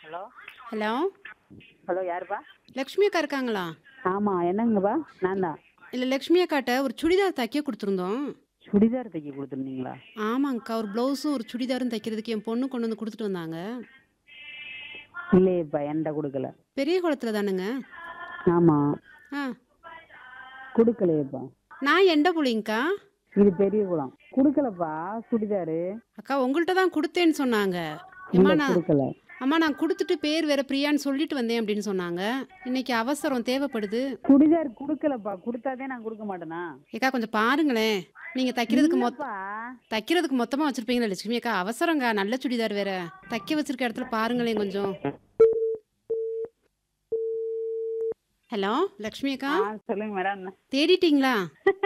Hello hello hello யாருப்பா லக்ஷ்மி அக்கா இருக்காங்களா ஆமாம் என்னங்கப்பா நான் தான் இல்லை லக்ஷ்மி அக்காட்ட ஒரு சுடிதார் தைக்க கொடுத்துருந்தோம் சுடிதார் தைக்க கொடுத்துருந்தீங்களா ஆமாங்கக்கா ஒரு ப்ளவுஸும் ஒரு சுடிதாரும் தைக்கிறதுக்கு என் பொண்ணு கொண்டு வந்து கொடுத்துட்டு வந்தாங்க இல்லையேப்பா என்கிட்ட கொடுக்கல பெரிய குளத்துல தானுங்க ஆமாம் ஆ கொடுக்கலையேப்பா நான் எண்ட புள்ளிங்கக்கா இது பெரிய குளம் கொடுக்கலப்பா சுடிதாரு அக்கா உங்கள்கிட்ட தான் கொடுத்தேன்னு சொன்னாங்க அம்மா இல்லை நான் கொடுக்கல அம்மா நான் கொடுத்துட்டு பேர் வேற பிரியான்னு சொல்லிட்டு வந்தேன் அப்படின்னு சொன்னாங்க இன்னைக்கு அவசரம் தேவைப்படுது சுடிதார் கொடுக்கலப்பா கொடுத்தாதே நான் கொடுக்க மாட்டேனா ஏக்கா கொஞ்சம் பாருங்களேன் நீங்க தைக்கிறதுக்கு மொத்த இல்லப்பா. தைக்கிறதுக்கு மொத்தமா வச்சிருப்பீங்களா லட்சுமி அக்கா அவசரங்க நல்ல சுடிதார் வேற தைக்க வச்சிருக்க இடத்துல பாருங்களேன் கொஞ்சம் ஹலோ லக்ஷ்மி அக்கா ஆ சொல்லுங்க மேடம் தேடிட்டீங்களா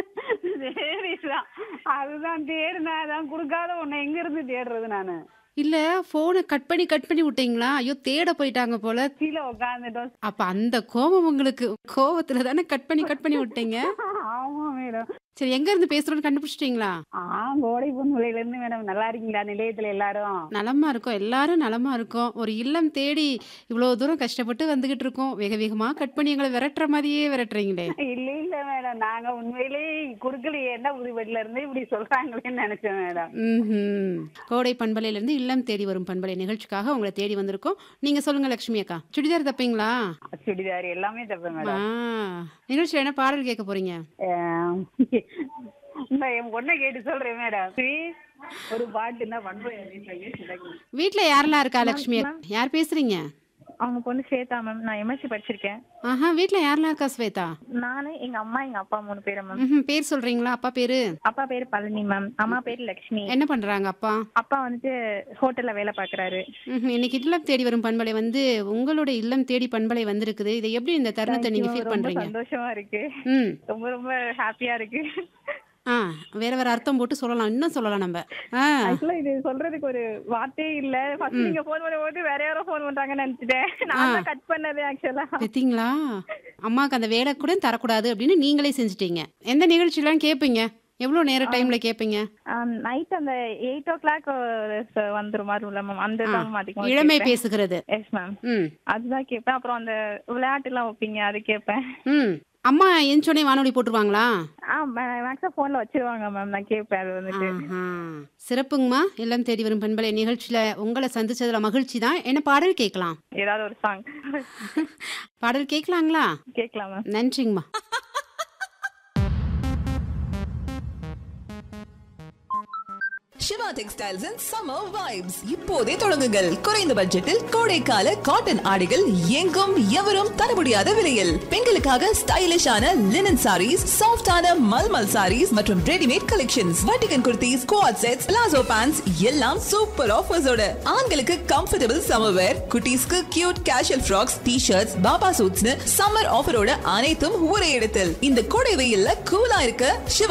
சரிதான் அதுதான் தேடுனேன் அதான் கொடுக்காத உன்னை எங்க இருந்து தேடுறது நானு இல்ல போனை கட் பண்ணி கட் பண்ணி விட்டீங்களா ஐயோ தேட போயிட்டாங்க போல கீழே உட்காந்துட்டோம் அப்ப அந்த கோபம் உங்களுக்கு கோபத்துல தானே கட் பண்ணி கட் பண்ணி விட்டீங்க ஆமா மேடம் சரி எங்க இருந்து பேசுறோம்னு கண்டுபிடிச்சிட்டீங்களா ஆ கோடை பொன்முலையில இருந்து மேடம் நல்லா இருக்கீங்களா நிலையத்துல எல்லாரும் நலமா இருக்கோம் எல்லாரும் நலமா இருக்கோம் ஒரு இல்லம் தேடி இவ்வளவு தூரம் கஷ்டப்பட்டு வந்துகிட்டு இருக்கோம் வேக வேகமா கட் பண்ணி எங்களை விரட்டுற மாதிரியே விரட்டுறீங்களே இல்ல இல்ல மேடம் நாங்க உண்மையிலே குடுக்கலையே என்ன புதுப்பேட்டில இருந்து இப்படி சொல்றாங்களேன்னு நினைச்சேன் மேடம் ம்ஹும். கோடை பண்பலையில இருந்து இல்லம் தேடி வரும் பண்பலை நிகழ்ச்சிக்காக உங்களை தேடி வந்திருக்கோம் நீங்க சொல்லுங்க லட்சுமி அக்கா சுடிதார் தப்பீங்களா சுடிதார் எல்லாமே தப்பேன் ஆ மேடம் நிகழ்ச்சியில என்ன பாடல் கேட்க போறீங்க ஆம். இந்த என் பொண்ணை கேட்டு சொல்றேன் மேடம் ஸ்ரீ, ஒரு பாட்டு என்ன பண்ணுறேன் வீட்ல யாரெல்லாம் இருக்கா லட்சுமி அக்கா? யார் பேசுறீங்க அவங்க பொண்ணு ஸ்வேதா மேம் நான் எம்எஸ்சி படிச்சிருக்கேன் ஆஹா வீட்ல யாரெல்லாம் இருக்கா ஸ்வேதா நானு எங்க அம்மா எங்க அப்பா மூணு பேரும் மேம் ம்ஹும். பேர் சொல்றீங்களா அப்பா பேரு அப்பா பேரு பழனி மேம் அம்மா பேரு லக்ஷ்மி என்ன பண்றாங்க அப்பா அப்பா வந்துட்டு ஹோட்டல்ல வேலை பாக்குறாரு ம்ஹும். இன்னைக்கு இல்லம் தேடி வரும் பண்பலை வந்து உங்களோட இல்லம் தேடி பண்பலை வந்திருக்குது இதை எப்படி இந்த தருணத்தை நீங்க ஃபீல் ரொம்ப பண்றீங்க சந்தோஷமா இருக்கு ம் ரொம்ப ரொம்ப ஹாப்பியா இருக்கு ஆ வேற வேற அர்த்தம் போட்டு சொல்லலாம் இன்னும் சொல்லலாம் நம்ம ஆ ஆக்சுவலா இது சொல்றதுக்கு ஒரு வார்த்தையே இல்ல ஃபர்ஸ்ட் நீங்க போன் பண்ணும்போது வேற யாரோ போன் பண்றாங்கன்னு நினைச்சிட்டேன் நான் தான் கட் பண்ணது ஆக்சுவலா பார்த்தீங்களா அம்மாவுக்கு அந்த வேலை கூட தரக்கூடாது அப்படின்னு நீங்களே செஞ்சுட்டீங்க எந்த நிகழ்ச்சியெல்லாம் கேட்பீங்க எவ்வளோ நேர டைம்ல கேட்பீங்க நைட் அந்த எயிட் ஓ கிளாக் வந்துரும் மாதிரி மேம் அந்த ஆ, தான் அதிகமா இளமை பேசுகிறது எஸ் மேம் ம் அதுதான் கேட்பேன் அப்புறம் அந்த விளையாட்டு எல்லாம் வைப்பீங்க அது கேட்பேன் ம் அம்மா எஞ்சோடனே வானொலி போட்டுருவாங்களா ஆ மேக்ஸிமம் போன்ல வச்சிருவாங்க மேம் நான் கேட்பேன் அது வந்துட்டு ஆஹா. சிறப்புங்கம்மா எல்லாம் தேடி வரும் பண்பலை நிகழ்ச்சியில உங்களை சந்திச்சதுல மகிழ்ச்சி தான் என்ன பாடல் கேட்கலாம் ஏதாவது ஒரு சாங் பாடல் கேட்கலாங்களா கேட்கலாம் மேம் நன்றிங்கம்மா Siva textiles and summer vibes இப்போதே தொடங்குங்கள் குறைந்த பட்ஜெட்டில் கோடைக்கால காட்டன் ஆடைகள் எங்கும் எவரும் தர முடியாத விலையில் பெண்களுக்காக ஸ்டைலிஷான லினன் சாரீஸ் சாஃப்டான மல்மல் சாரீஸ் மற்றும் ரெடிமேட் கலெக்ஷன்ஸ் வட்டிகன் குர்த்திஸ் குவாட் செட்ஸ் பிளாசோ பேண்ட்ஸ் எல்லாம் சூப்பர் ஆஃபர்ஸோட ஆண்களுக்கு கம்ஃபர்டபுள் சம்மர் வேர் குட்டீஸ்க்கு cute casual frocks T shirts பாபா சூட்ஸ்னு சம்மர் ஆஃபரோட அனைத்தும் ஒரே இடத்தில் இந்த கோடை வெயில்ல கூலா இருக்க சிவா